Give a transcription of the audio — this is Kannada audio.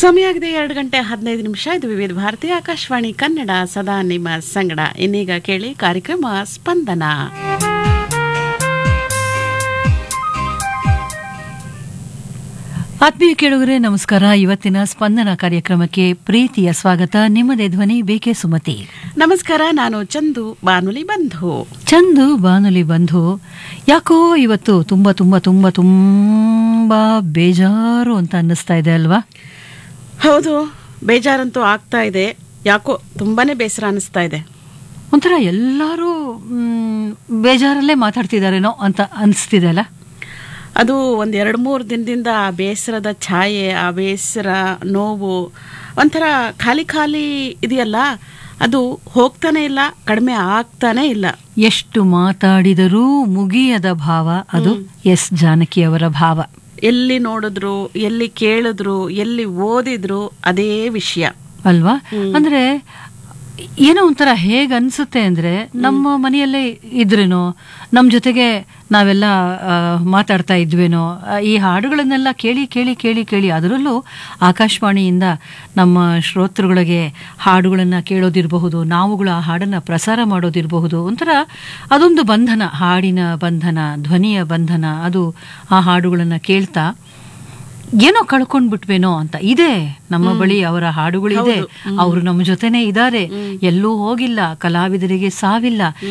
ಸಮಯ ಆಗಿದೆ ಎರಡು ಗಂಟೆ ಹದಿನೈದು ನಿಮಿಷ ಇದು ವಿವಿಧ ಭಾರತಿ ಆಕಾಶವಾಣಿ ಕನ್ನಡ ಸದಾ ನಿಮ್ಮ ಸಂಗಡ ಇನ್ನೀಗ ಕೇಳಿ ಕಾರ್ಯಕ್ರಮ ಸ್ಪಂದನ ಆತ್ಮೀಯ ಕೇಳುಗರೆ ನಮಸ್ಕಾರ ಇವತ್ತಿನ ಸ್ಪಂದನ ಕಾರ್ಯಕ್ರಮಕ್ಕೆ ಪ್ರೀತಿಯ ಸ್ವಾಗತ ನಿಮ್ಮದೇ ಧ್ವನಿ ಬೇಕೆ ಸುಮತಿ ನಮಸ್ಕಾರ ನಾನು ಚಂದು ಬಾನುಲಿ ಬಂಧು ಚಂದು ಬಾನುಲಿ ಬಂಧು ಯಾಕೋ ಇವತ್ತು ತುಂಬಾ ತುಂಬಾ ತುಂಬಾ ತುಂಬಾ ಬೇಜಾರು ಅಂತ ಅನ್ನಿಸ್ತಾ ಇದೆ ಅಲ್ವಾ ಹೌದು ಬೇಜಾರಂತೂ ಆಗ್ತಾ ಇದೆ ಯಾಕೋ ತುಂಬಾನೇ ಬೇಸರ ಅನಿಸ್ತಾ ಇದೆ ಒಂಥರ ಎಲ್ಲರೂ ಮ್, ಬೇಜಾರಲ್ಲೇ ಮಾತಾಡ್ತಿದಾರೇನೋ ಅಂತ ಅನಿಸ್ತಿದೆ ಅಲ್ಲ ಅದು ಒಂದ್ ಎರಡು ಮೂರು ದಿನದಿಂದ ಆ ಬೇಸರದ ಛಾಯೆ ಆ ಬೇಸರ ನೋವು ಒಂಥರ ಖಾಲಿ ಖಾಲಿ ಇದೆಯಲ್ಲ ಅದು ಹೋಗ್ತಾನೆ ಇಲ್ಲ ಕಡಿಮೆ ಆಗ್ತಾನೆ ಇಲ್ಲ ಎಷ್ಟು ಮಾತಾಡಿದರೂ ಮುಗಿಯದ ಭಾವ ಅದು ಎಸ್ ಜಾನಕಿಯವರ ಭಾವ ಎಲ್ಲಿ ನೋಡಿದ್ರು ಎಲ್ಲಿ ಕೇಳಿದ್ರು ಎಲ್ಲಿ ಓದಿದ್ರು ಅದೇ ವಿಷಯ ಅಲ್ವಾ ಅಂದ್ರೆ ಏನೋ ಒಂಥರ ಹೇಗ್ ಅನ್ಸುತ್ತೆ ಅಂದ್ರೆ ನಮ್ಮ ಮನೆಯಲ್ಲೇ ಇದ್ರೇನೋ ನಮ್ ಜೊತೆಗೆ ನಾವೆಲ್ಲ ಆ, ಮಾತಾಡ್ತಾ ಇದ್ವೇನೋ ಆ, ಈ ಹಾಡುಗಳನ್ನೆಲ್ಲ ಕೇಳಿ ಕೇಳಿ ಕೇಳಿ ಕೇಳಿ ಅದರಲ್ಲೂ ಆಕಾಶವಾಣಿಯಿಂದ ನಮ್ಮ ಶ್ರೋತೃಗಳಿಗೆ ಹಾಡುಗಳನ್ನ ಕೇಳೋದಿರಬಹುದು ನಾವುಗಳು ಆ ಹಾಡನ್ನ ಪ್ರಸಾರ ಮಾಡೋದಿರಬಹುದು ಒಂಥರ ಅದೊಂದು ಬಂಧನ ಹಾಡಿನ ಬಂಧನ ಧ್ವನಿಯ ಬಂಧನ ಅದು ಆ ಹಾಡುಗಳನ್ನ ಕೇಳ್ತಾ ಏನೋ ಕಳ್ಕೊಂಡ್ಬಿಟ್ವೇನೋ ಅಂತ ಇದೆ ನಮ್ಮ ಬಳಿ ಅವರ ಹಾಡುಗಳಿದೆ ಅವರು ನಮ್ಮ ಜೊತೆನೆ ಇದ್ದಾರೆ ಎಲ್ಲೂ ಹೋಗಿಲ್ಲ ಕಲಾವಿದರಿಗೆ ಸಾವಿಲ್ಲ